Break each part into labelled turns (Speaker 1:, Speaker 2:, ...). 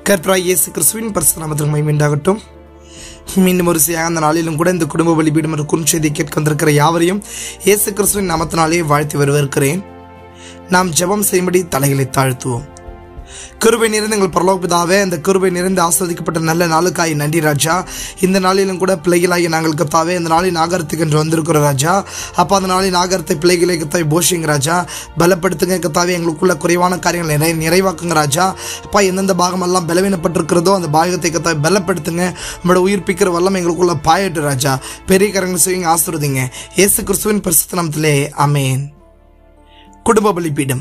Speaker 1: கர்த்தராய் இயேசு கிறிஸ்துவின் பரிசுநாமத்திற்கு மகிமை உண்டாகட்டும் மீண்டும் ஒரு சியாக அந்த நாளிலும் கூட இந்த குடும்ப பலிபீடம் என்ற குறுஞ்செய்தி கேட்க வந்திருக்கிற யாவரையும் இயேசு கிறிஸ்துவின் நாமத்தினாலே வாழ்த்தி வரவேற்கிறேன் நாம் ஜெபம் செய்யும்படி தலைகளை தாழ்த்துவோம் கிருபை நிறைந்த எங்கள் பரலோகபிதாவே இந்த கிருபை நிறைந்து ஆஸ்வதிக்கப்பட்ட நல்ல நாளுக்காய் நன்றி ராஜா இந்த நாளிலும் கூட பிள்ளைகளாகி நாங்கள் கத்தாவே இந்த நாளின் நாகரத்துக்கு என்று வந்திருக்கிறோம் ராஜா அப்போ அந்த நாளின் நாகரத்தை பிள்ளைகளை கத்தாய் போஷிங்க ராஜா பலப்படுத்துங்க கத்தாவே எங்களுக்குள்ள குறைவான காரியங்களை நிறை நிறைவாக்குங்க ராஜா அப்பா எந்தெந்த பாகமெல்லாம் பலவீனப்பட்டிருக்கிறதோ அந்த பாகத்தை கத்தாய் பலப்படுத்துங்க நம்மளோட உயிர்ப்பிக்கிற வல்லம் எங்களுக்குள்ள பாயட்டு ராஜா பெரிய கரங்கள் செய்யுங்க ஆசிர்வதிங்க இயேசு கிறிஸ்துவின் பரிசுத்த நாமத்திலே அமேன் குடும்ப பலிபீடம்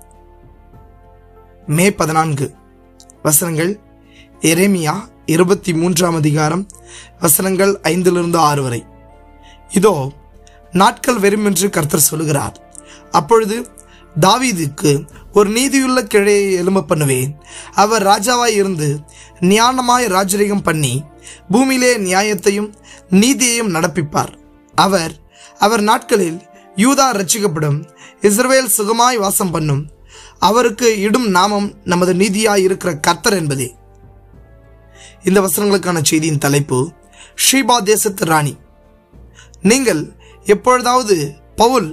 Speaker 1: மே பதினான்கு வசனங்கள் எரேமியா இருபத்தி மூன்றாம் அதிகாரம் வசனங்கள் ஐந்திலிருந்து ஆறு வரை இதோ நாட்கள் வெறும் என்று கர்த்தர் சொல்லுகிறார் அப்பொழுது தாவீதுக்கு ஒரு நீதியுள்ள கிழையை எலும்ப பண்ணுவேன் அவர் ராஜாவாய் இருந்து ஞானமாய் ராஜரீகம் பண்ணி பூமியிலே நியாயத்தையும் நீதியையும் நடப்பிப்பார் அவர் அவர் நாட்களில் யூதா ரட்சிக்கப்படும் இஸ்ரவேல் சுகமாய் வாசம் பண்ணும் அவருக்கு இடும் நாமம் நமது நீதியாய் இருக்கிற கர்த்தர் என்பதே இந்த வசனங்களுக்கான செய்தியின் தலைப்பு ஷீபா தேசத்து ராணி நீங்கள் எப்பொழுதாவது பவுல்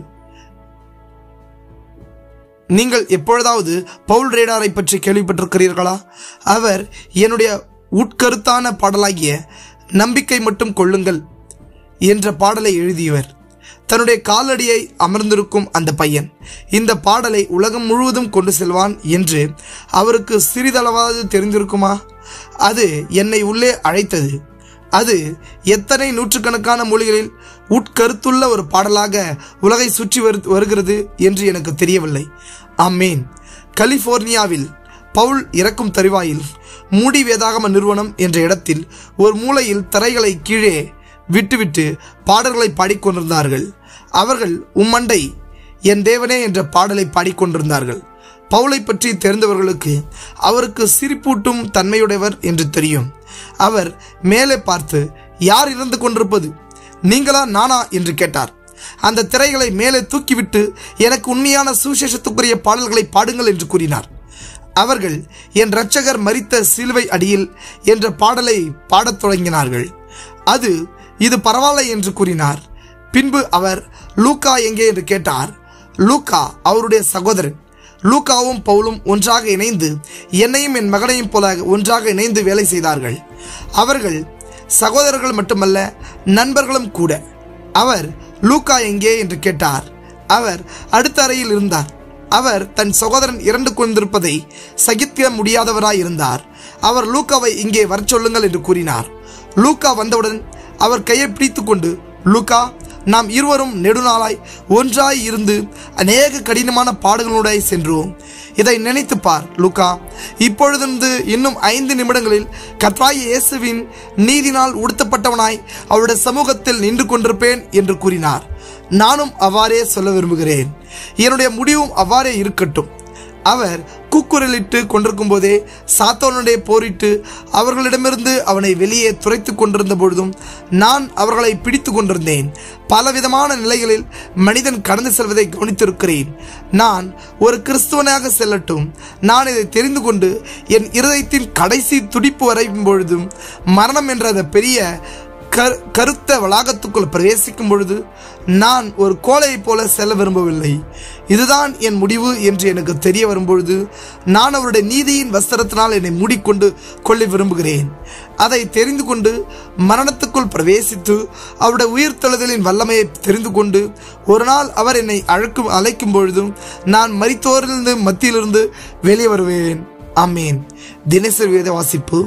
Speaker 1: நீங்கள் எப்பொழுதாவது பவுல் ரேடாரை பற்றி கேள்விப்பட்டிருக்கிறீர்களா அவர் என்னுடைய உட்கருத்தான பாடலாகிய நம்பிக்கை மட்டும் கொள்ளுங்கள் என்ற பாடலை எழுதியவர் தன்னுடைய காலடியை அமர்ந்திருக்கும் அந்த பையன் இந்த பாடலை உலகம் முழுவதும் கொண்டு செல்வான் என்று அவருக்கு சிறிதளவாவது தெரிந்திருக்குமா அது என்னை உள்ளே அழைத்தது அது எத்தனை நூற்றுக்கணக்கான மொழிகளில் உட்கருத்துள்ள ஒரு பாடலாக உலகை சுற்றி வரு- வருகிறது என்று எனக்கு தெரியவில்லை ஆமேன் கலிபோர்னியாவில் பவுல் இறக்கும் தருவாயில் மூடி வேதாகம நிறுவனம் என்ற இடத்தில் ஒரு மூலையில் தரைகளை கீழே விட்டுவிட்டு பாடல்களை பாடிக்கொண்டிருந்தார்கள் அவர்கள் உம்மண்டை என் தேவனே என்ற பாடலை பாடிக்கொண்டிருந்தார்கள் பவுலை பற்றி தெரிந்தவர்களுக்கு அவருக்கு சிரிப்பூட்டும் தன்மையுடையவர் என்று தெரியும் அவர் மேலே பார்த்து யார் இறந்து கொண்டிருப்பது நீங்களா நானா என்று கேட்டார் அந்த திரைகளை மேலே தூக்கிவிட்டு எனக்கு உண்மையான சுவிசேஷத்துக்குரிய பாடல்களை பாடுங்கள் என்று கூறினார் அவர்கள் என் இரட்சகர் மரித்த சிலுவை அடியில் என்ற பாடலை பாடத் தொடங்கினார்கள் அது இது பரவாயில்லை என்று கூறினார் பின்பு அவர் லூக்கா எங்கே என்று கேட்டார் லூக்கா அவருடைய சகோதரன் லூக்காவும் பவுலும் ஒன்றாக இணைந்து என்னையும் என் மகனையும் போல ஒன்றாக இணைந்து வேலை செய்தார்கள் அவர்கள் சகோதரர்கள் மட்டுமல்ல நண்பர்களும் கூட அவர் லூக்கா எங்கே என்று கேட்டார் அவர் அடுத்த அறையில் இருந்தார் அவர் தன் சகோதரன் இறந்து கொண்டிருப்பதை சகிக்க முடியாதவராய் இருந்தார் அவர் லூக்காவை இங்கே வரச் சொல்லுங்கள் என்று கூறினார் லூக்கா வந்தவுடன் அவர் கையை பிடித்துக்கொண்டு லூக்கா நாம் இருவரும் நெடுநாளாய் ஒன்றாய் இருந்து அநேக கடினமான பாடுகளுடைய சென்றோம் இதை நினைத்து பார் லூக்கா இப்பொழுதிருந்து இன்னும் ஐந்து நிமிடங்களில் கத்ராய் இயேசுவின் நீதினால் உடுத்தப்பட்டவனாய் அவருடைய சமூகத்தில் நின்று கொண்டிருப்பேன் என்று கூறினார் நானும் அவ்வாறே சொல்ல விரும்புகிறேன் என்னுடைய முடிவும் அவ்வாறே இருக்கட்டும் அவர் கூக்குரலிட்டு கொண்டிருக்கும் போதே சாத்தோனுடைய போரிட்டு அவர்களிடமிருந்து அவனை வெளியே துரைத்து கொண்டிருந்த பொழுதும் நான் அவர்களை பிடித்து கொண்டிருந்தேன் பலவிதமான நிலைகளில் மனிதன் கடந்து செல்வதை கவனித்திருக்கிறேன் நான் ஒரு கிறிஸ்துவனாக செல்லட்டும் நான் இதை தெரிந்து கொண்டு என் இருதயத்தின் கடைசி துடிப்பு வரையும் பொழுதும் மரணம் என்ற அந்த பெரிய கரு கருத்த வளாகத்துக்குள் பிரவேசிக்கும் பொழுது நான் ஒரு கோழையைப் போல செல்ல விரும்பவில்லை இதுதான் என் முடிவு என்று எனக்கு தெரிய வரும்பொழுது நான் அவருடைய நீதியின் வஸ்திரத்தினால் என்னை மூடிக்கொண்டு கொள்ள விரும்புகிறேன் அதை தெரிந்து கொண்டு மரணத்துக்குள் பிரவேசித்து அவருடைய உயிர்த்தெழுதலின் வல்லமையை தெரிந்து கொண்டு ஒரு நாள் அவர் என்னை அழைக்கும் அழைக்கும் பொழுதும் நான் மரித்தோரிலிருந்து மத்தியிலிருந்து வெளியே வருவேன் ஆமீன் தினசரி வேத வாசிப்பு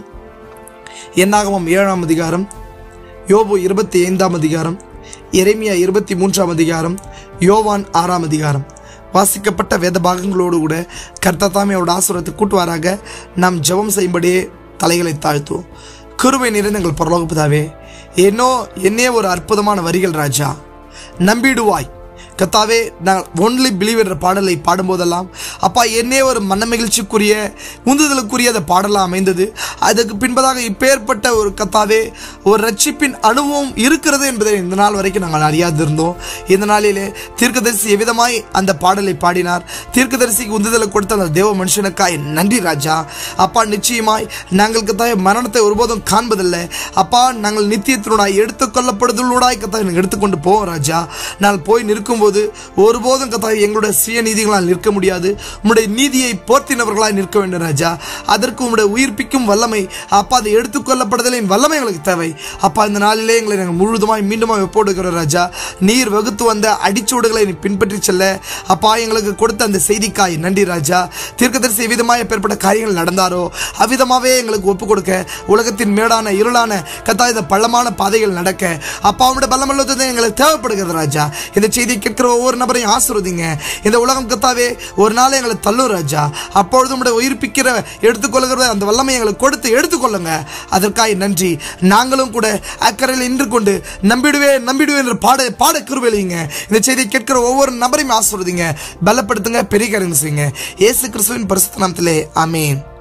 Speaker 1: என்னாகமம் ஏழாம் அதிகாரம் யோபு இருபத்தி ஐந்தாம் அதிகாரம் எரேமியா இருபத்தி மூன்றாம் அதிகாரம் யோவான் ஆறாம் அதிகாரம் வாசிக்கப்பட்ட வேத பாகங்களோடு கூட கர்த்தத்தாமே அவரோட ஆசுரத்தை கூட்டுவாராக நாம் ஜெபம் செய்யும்படியே தலைகளை தாழ்த்துவோம் கிருபை நிறைந்த எங்கள் பரலோகப்பிதாவே என்னோ என்னே ஒரு அற்புதமான வரிகள் ராஜா நம்பிடுவாய் கத்தாவே நான் ஒன்லி பிலீவ் என்ற பாடலை பாடும்போதெல்லாம் அப்பா என்னே ஒரு மன மகிழ்ச்சிக்குரிய உந்துதலுக்குரிய அந்த பாடலாம் அமைந்தது அதுக்கு பின்பதாக இப்பேற்பட்ட ஒரு கத்தாவே ஒரு ரட்சிப்பின் அனுபவம் இருக்கிறது என்பதை இந்த நாள் வரைக்கும் நாங்கள் அறியாதிருந்தோம் இந்த நாளிலே தீர்க்கதரிசி எவ்விதமாய் அந்த பாடலை பாடினார் தீர்க்கதரிசிக்கு உந்துதலை கொடுத்த அந்த தேவ மனுஷனுக்காய் நன்றி ராஜா அப்பா நிச்சயமாய் நாங்கள் கத்தாய மரணத்தை ஒருபோதும் காண்பதில்லை அப்பா நாங்கள் நித்தியத்தினுடாய் எடுத்துக்கொள்ளப்படுதலூடாய் கத்தாய் நாங்கள் எடுத்துக்கொண்டு போவோம் ராஜா நான் போய் நிற்கும்போது ஒருபோதும் கத்தாய் எங்களுடைய சுய நீதிகளால் நிற்க முடியாது உம்முடைய நீதியை போர்த்தினவர்களாய் நிற்க வேண்டும் ராஜா அதற்கு உம்முடைய உயிர்ப்பிக்கும் வல்லமை அப்பா அதை எடுத்துக்கொள்ளப்படுதலின் வல்லமை எங்களுக்கு தேவை அப்பா இந்த நாளிலே எங்களை நாங்கள் முழுதுமாய் மீண்டுமாய் ஒப்போடுகிறோம் ராஜா நீர் வகுத்து வந்த அடிச்சூடுகளை நீ பின்பற்றி செல்ல அப்பா எங்களுக்கு கொடுத்த அந்த செய்திக்காய் நன்றி ராஜா தீர்க்கதரிசி விதமாய் ஏற்பட்ட காரியங்கள் நடந்தாரோ அவ்விதமாவே எங்களுக்கு ஒப்பு கொடுக்க உலகத்தின் மேடான இருளான கத்தா இந்த பள்ளமான பாதைகள் நடக்க அப்பாவுடைய பலமல்லத்தை எங்களுக்கு தேவைப்படுகிறது ராஜா இந்த செய்தியை கேட்கிற ஒவ்வொரு நபரையும் ஆசிர்வதிங்க இந்த உலகம் கத்தாவே ஒரு நாள் எங்களை தள்ளும் ராஜா அப்பொழுது உடைய உயிர்ப்பிக்கிற எடுத்துக்கொள்கிற அந்த வல்லமை எங்களுக்கு கொடுத்து எடுத்துக்கொள்ளுங்க அதற்காக நன்றி நாங்களும் கூட அக்கறையில் நின்று கொண்டு நம்பிடுவே நம்பிடுவே என்ற பாட பாட கிருபையிங்க இந்த செய்தியை கேட்கிற ஒவ்வொரு நபரையும் ஆசிர்வதிங்க பலப்படுத்துங்க பெரிய காரியங்கள் செய்யுங்க இயேசு கிறிஸ்துவின் பரிசுத்த நாமத்திலே ஆமென்